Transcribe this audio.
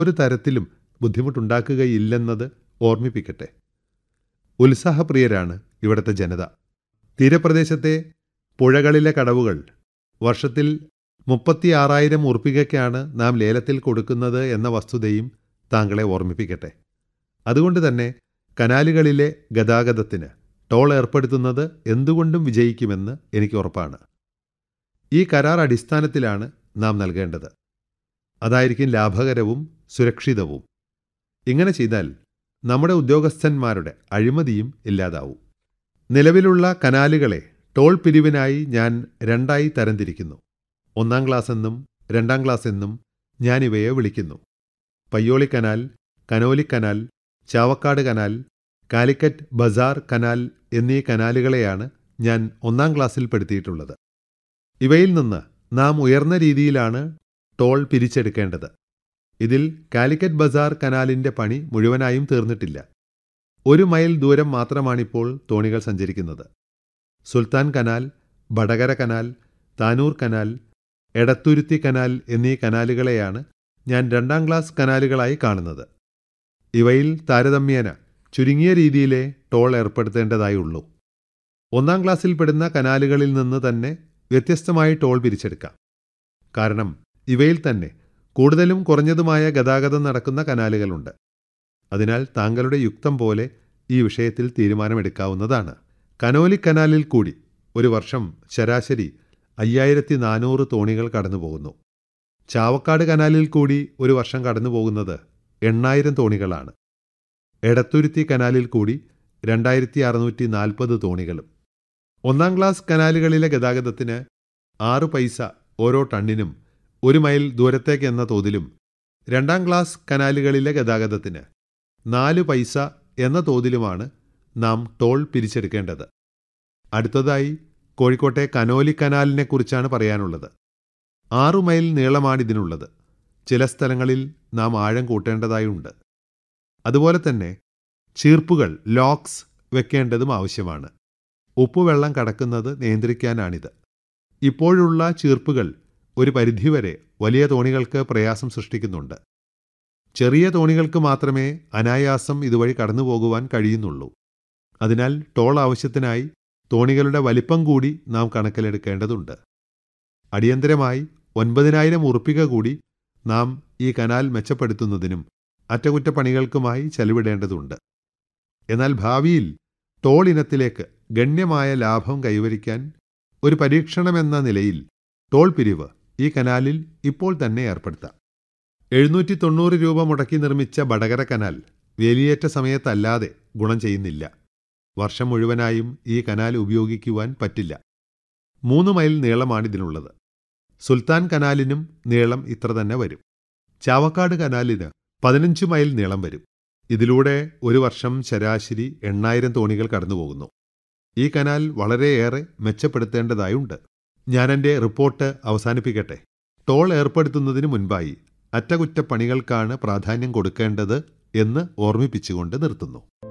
ഒരു തരത്തിലും ബുദ്ധിമുട്ടുണ്ടാക്കുകയില്ലെന്നത് ഓർമ്മിപ്പിക്കട്ടെ ഉത്സാഹപ്രിയരാണ് ഇവിടുത്തെ ജനത തീരപ്രദേശത്തെ പുഴകളിലെ കടവുകൾ വർഷത്തിൽ മുപ്പത്തിയാറായിരം ഉറുപ്പികയ്ക്കാണ് നാം ലേലത്തിൽ കൊടുക്കുന്നത് എന്ന വസ്തുതയും താങ്കളെ ഓർമ്മിപ്പിക്കട്ടെ അതുകൊണ്ട് തന്നെ കനാലുകളിലെ ഗതാഗതത്തിന് ടോൾ ഏർപ്പെടുത്തുന്നത് എന്തുകൊണ്ടും വിജയിക്കുമെന്ന് എനിക്ക് ഉറപ്പാണ് ഈ കരാർ അടിസ്ഥാനത്തിലാണ് നാം നൽകേണ്ടത് അതായിരിക്കും ലാഭകരവും സുരക്ഷിതവും ഇങ്ങനെ ചെയ്താൽ നമ്മുടെ ഉദ്യോഗസ്ഥന്മാരുടെ അഴിമതിയും ഇല്ലാതാവും നിലവിലുള്ള കനാലുകളെ ടോൾ പിരിവിനായി ഞാൻ രണ്ടായി തരംതിരിക്കുന്നു ഒന്നാം ക്ലാസ് എന്നും രണ്ടാം ക്ലാസ് എന്നും ഞാൻ ഇവയെ വിളിക്കുന്നു Payyoli canal Conolly canal Chavakkad canal Calicut bazaar canal എന്നീ കനാലുകളെയാണ് ഞാൻ ഒന്നാം ക്ലാസ്സിൽ പെടുത്തിയിട്ടുള്ളത് ഇവയിൽ നിന്ന് നാം ഉയർന്ന രീതിയിലാണ് ടോൾ പിരിച്ചെടുക്കേണ്ടത് ഇതിൽ കാലിക്കറ്റ് ബസാർ കനാലിന്റെ പണി മുഴുവനായും തീർന്നിട്ടില്ല ഒരു മൈൽ ദൂരം മാത്രമാണിപ്പോൾ തോണികൾ സഞ്ചരിക്കുന്നത് Sultan canal Vadakara canal Tanur canal Edathuruthi canal എന്നീ കനാലുകളെയാണ് ഞാൻ രണ്ടാം ക്ലാസ് കനാലുകളായി കാണുന്നത് ഇവയിൽ താരതമ്യേന ചുരുങ്ങിയ രീതിയിലെ ടോൾ ഏർപ്പെടുത്തേണ്ടതായുള്ളൂ ഒന്നാം ക്ലാസ്സിൽ പെടുന്ന കനാലുകളിൽ നിന്ന് തന്നെ വ്യത്യസ്തമായി ടോൾ പിരിച്ചെടുക്കാം കാരണം ഇവയിൽ തന്നെ കൂടുതലും കുറഞ്ഞതുമായ ഗതാഗതം നടക്കുന്ന കനാലുകളുണ്ട് അതിനാൽ താങ്കളുടെ യുക്തം പോലെ ഈ വിഷയത്തിൽ തീരുമാനമെടുക്കാവുന്നതാണ് കനോലി കനാലിൽ കൂടി ഒരു വർഷം ശരാശരി അയ്യായിരത്തി നാനൂറ് തോണികൾ കടന്നുപോകുന്നു ചാവക്കാട് കനാലിൽ കൂടി ഒരു വർഷം കടന്നുപോകുന്നത് എണ്ണായിരം തോണികളാണ് എടത്തുരുത്തി കനാലിൽ കൂടി രണ്ടായിരത്തി അറുന്നൂറ്റി നാൽപ്പത് തോണികളും ഒന്നാം ക്ലാസ് കനാലുകളിലെ ഗതാഗതത്തിന് ആറ് പൈസ ഓരോ ടണ്ണിനും ഒരു മൈൽ ദൂരത്തേക്ക് എന്ന തോതിലും രണ്ടാം ക്ലാസ് കനാലുകളിലെ ഗതാഗതത്തിന് നാല് പൈസ എന്ന തോതിലുമാണ് നാം ടോൾ പിരിച്ചെടുക്കേണ്ടത് അടുത്തതായി കോഴിക്കോട്ടെ കനോലി കനാലിനെക്കുറിച്ചാണ് പറയാനുള്ളത് ആറു മൈൽ നീളമാണിതിനുള്ളത് ചില സ്ഥലങ്ങളിൽ നാം ആഴം കൂട്ടേണ്ടതായുണ്ട് അതുപോലെ തന്നെ ചീർപ്പുകൾ ലോക്സ് വെക്കേണ്ടതും ആവശ്യമാണ് ഉപ്പുവെള്ളം കടക്കുന്നത് നിയന്ത്രിക്കാനാണിത് ഇപ്പോഴുള്ള ചീർപ്പുകൾ ഒരു പരിധിവരെ വലിയ തോണികൾക്ക് പ്രയാസം സൃഷ്ടിക്കുന്നുണ്ട് ചെറിയ തോണികൾക്ക് മാത്രമേ അനായാസം ഇതുവഴി കടന്നു പോകുവാൻ കഴിയുന്നുള്ളൂ അതിനാൽ ടോൾ ആവശ്യത്തിനായി തോണികളുടെ വലിപ്പം കൂടി നാം കണക്കിലെടുക്കേണ്ടതുണ്ട് അടിയന്തരമായി ഒൻപതിനായിരം ഉറുപ്പിക കൂടി നാം ഈ കനാൽ മെച്ചപ്പെടുത്തുന്നതിനും അറ്റകുറ്റപ്പണികൾക്കുമായി ചെലവിടേണ്ടതുണ്ട് എന്നാൽ ഭാവിയിൽ ടോൾ ഇനത്തിലേക്ക് ഗണ്യമായ ലാഭം കൈവരിക്കാൻ ഒരു പരീക്ഷണമെന്ന നിലയിൽ ടോൾ പിരിവ് ഈ കനാലിൽ ഇപ്പോൾ തന്നെ ഏർപ്പെടുത്താം എഴുന്നൂറ്റി തൊണ്ണൂറ് രൂപ മുടക്കി നിർമ്മിച്ച വടകര കനാൽ വേലിയേറ്റ സമയത്തല്ലാതെ ഗുണം ചെയ്യുന്നില്ല വർഷം മുഴുവനായും ഈ കനാൽ ഉപയോഗിക്കുവാൻ പറ്റില്ല മൂന്ന് മൈൽ നീളമാണിതിനുള്ളത് സുൽത്താൻ കനാലിനും നീളം ഇത്ര തന്നെ വരും ചാവക്കാട് കനാലിന് പതിനഞ്ച് മൈൽ നീളം വരും ഇതിലൂടെ ഒരു വർഷം ശരാശരി എണ്ണായിരം തോണികൾ കടന്നുപോകുന്നു ഈ കനാൽ വളരെയേറെ മെച്ചപ്പെടുത്തേണ്ടതായുണ്ട് ഞാൻ എൻ്റെ റിപ്പോർട്ട് അവസാനിപ്പിക്കട്ടെ ടോൾ ഏർപ്പെടുത്തുന്നതിന് മുൻപായി അറ്റകുറ്റപ്പണികൾക്കാണ് പ്രാധാന്യം കൊടുക്കേണ്ടത് എന്ന് ഓർമ്മിപ്പിച്ചുകൊണ്ട് നിർത്തുന്നു